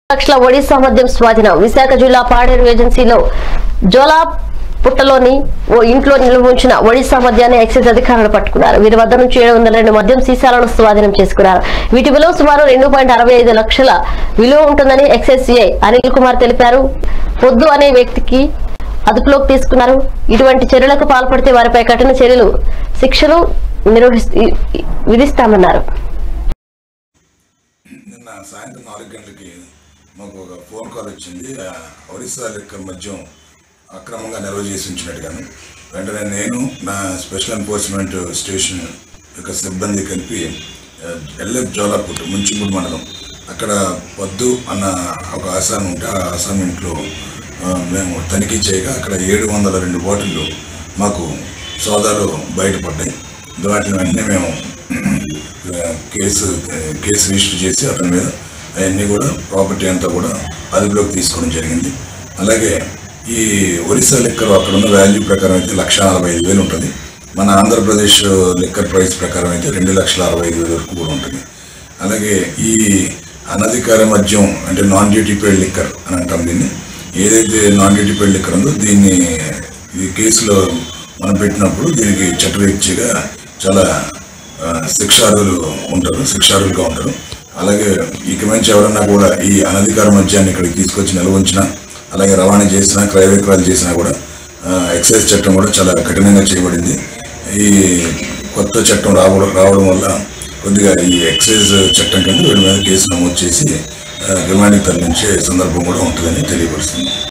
లక్షల ఒడిశా మద్యం స్వాధీనం విశాఖ జిల్లా పాడేరు ఏజెన్సీలో జోలా పుట్టలోని ఓ ఇంట్లో నిల్వ ఉంచిన ఒడిశా మద్యాన్ని ఎక్సైజ్ అధికారులు పట్టుకున్నారు వీరి వద్ద నుంచి ఏడు వందల రెండు మద్యం సీసాలను స్వాధీనం చేసుకున్నారు వీటి విలువ సుమారు రెండు పాయింట్ అరవై ఐదు లక్షల విలువ ఉంటుందని ఎక్సైజ్ సిఐ అనిల్ కుమార్ తెలిపారు పొద్దు అనే వ్యక్తికి అదుపులోకి తీసుకున్నారు ఇటువంటి చర్యలకు పాల్పడితే వారిపై కఠిన చర్యలు శిక్షలు నిర్వహిస్ విధిస్తామన్నారు నిన్న సాయంత్రం నాలుగు గంటలకి మాకు ఒక ఫోన్ కాల్ వచ్చింది ఆ ఒరిస్సా లిక్కర్ మద్యం అక్రమంగా నిల్వ చేసి ఉంచినట్టుగాను వెంటనే నేను నా స్పెషల్ ఎన్ఫోర్స్మెంట్ స్టేషన్ యొక్క సిబ్బంది కలిపి ఎల్ఎఫ్ జోలాపుట్ ముంచిమూడు మండలం అక్కడ పొద్దు అన్న ఒక ఆసాం ఉంటే ఆ ఆసాం ఇంట్లో ఆ, మేము తనిఖీ చేయగా అక్కడ ఏడు వందల రెండు బాటిళ్ళు మాకు సోదాలు బయటపడ్డాయి వాటిని వెంటనే మేము కేసు కేసు రిజిస్టర్ చేసి అతని మీద అవన్నీ కూడా ప్రాపర్టీ అంతా కూడా అదుపులోకి తీసుకోవడం జరిగింది అలాగే ఈ ఒరిస్సా లిక్కర్ అక్కడ ఉన్న వాల్యూ ప్రకారం అయితే లక్ష నలభై ఐదు వేలు ఉంటుంది మన ఆంధ్రప్రదేశ్ లిక్కర్ ప్రైస్ ప్రకారం అయితే రెండు లక్షల అరవై ఐదు వేల వరకు కూడా ఉంటుంది అలాగే ఈ అనధికార మద్యం అంటే నాన్ డ్యూటీ పేడ్ లిక్కర్ అని అంటాం దీన్ని ఏదైతే నాన్ డ్యూటీ పేడ్ లిక్కర్ ఉందో దీన్ని ఈ కేసులో మనం పెట్టినప్పుడు దీనికి చట్టరీత్యగా చాలా ఆ, శిక్షార్హులు ఉంటారు శిక్షార్హులుగా ఉంటారు అలాగే ఇక మించి ఎవరన్నా కూడా ఈ అనధికార మద్యాన్ని ఇక్కడికి తీసుకొచ్చి నిల్వ ఉంచినా అలాగే రవాణా చేసినా క్రయ విక్రయాలు చేసినా కూడా ఆ, ఎక్సైజ్ చట్టం కూడా చాలా కఠినంగా చేయబడింది ఈ కొత్త చట్టం రావడం రావడం వల్ల కొద్దిగా ఈ ఎక్సైజ్ చట్టం కింద వీళ్ళ మీద కేసు నమోదు చేసి ఆ, రిమాండ్కి తరలించే సందర్భం కూడా ఉంటుందని తెలియపరుస్తుంది